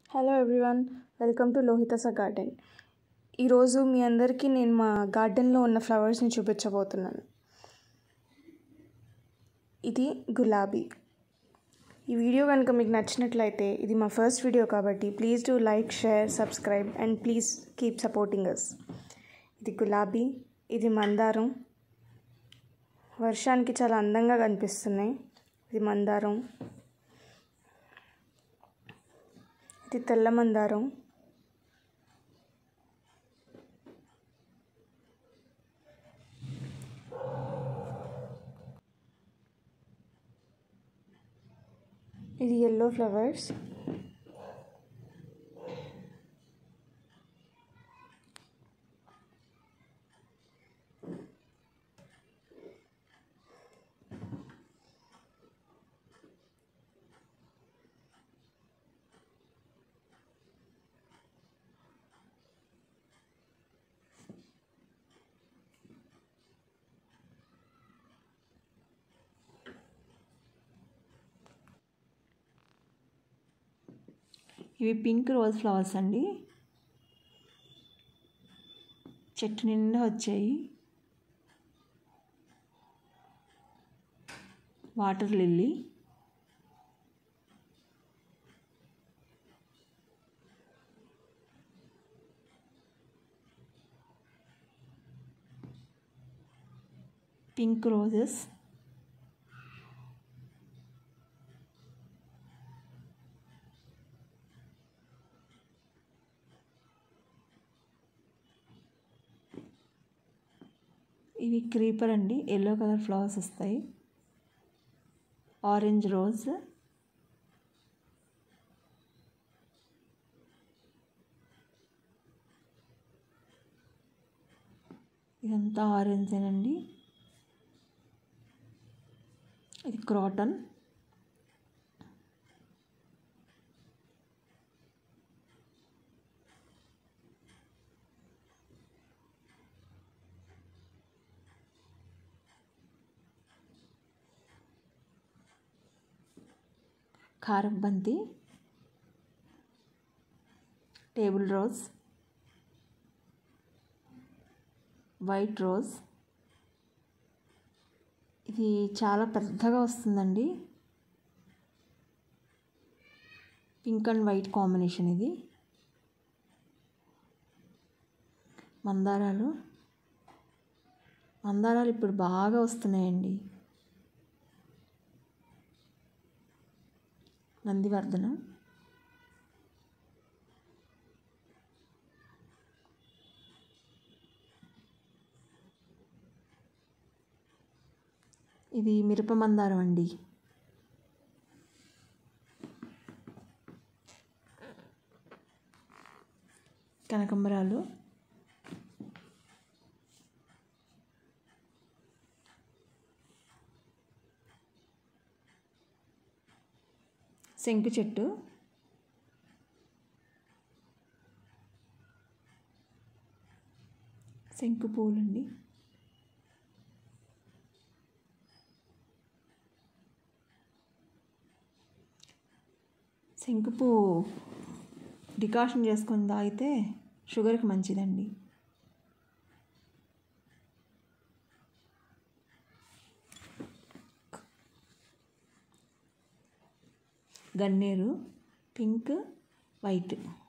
hello everyone welcome to Lohitasa garden ఈరోజు మీ అందరికీ నేను మా గార్డెన్లో ఉన్న ఫ్లవర్స్ని చూపించబోతున్నాను ఇది గులాబీ ఈ వీడియో కనుక మీకు నచ్చినట్లయితే ఇది మా ఫస్ట్ వీడియో కాబట్టి please do like share subscribe and please keep supporting us ఇది గులాబీ ఇది మందారం వర్షానికి చాలా అందంగా కనిపిస్తున్నాయి ఇది మందారం ఇది తెల్ల మందారం ఇది ఎల్లో ఫ్లవర్స్ ఇవి పింక్ రోజ్ ఫ్లవర్స్ అండి చెట్టు నిండా వచ్చాయి వాటర్ లిల్లీ పింక్ రోజెస్ ఇవి క్రీపర్ అండి ఎల్లో కలర్ ఫ్లవర్స్ వస్తాయి ఆరెంజ్ రోజ్ ఇదంతా ఆరెంజేనండి ఇది క్రాటన్ కారం బంతి టేబుల్ రోజ్ వైట్ రోజ్ ఇది చాలా పెద్దగా వస్తుందండి పింక్ అండ్ వైట్ కాంబినేషన్ ఇది మందారాలు మందారాలు ఇప్పుడు బాగా వస్తున్నాయండి నందివర్ధనం ఇది మిరప మందారం అండి కనకంబరాలు శంకు చెట్టు శంకు పూలండి శంకు పువ్వు డికాషన్ చేసుకొని తాగితే షుగర్కి మంచిదండి గన్నేరు పింక్ వైట్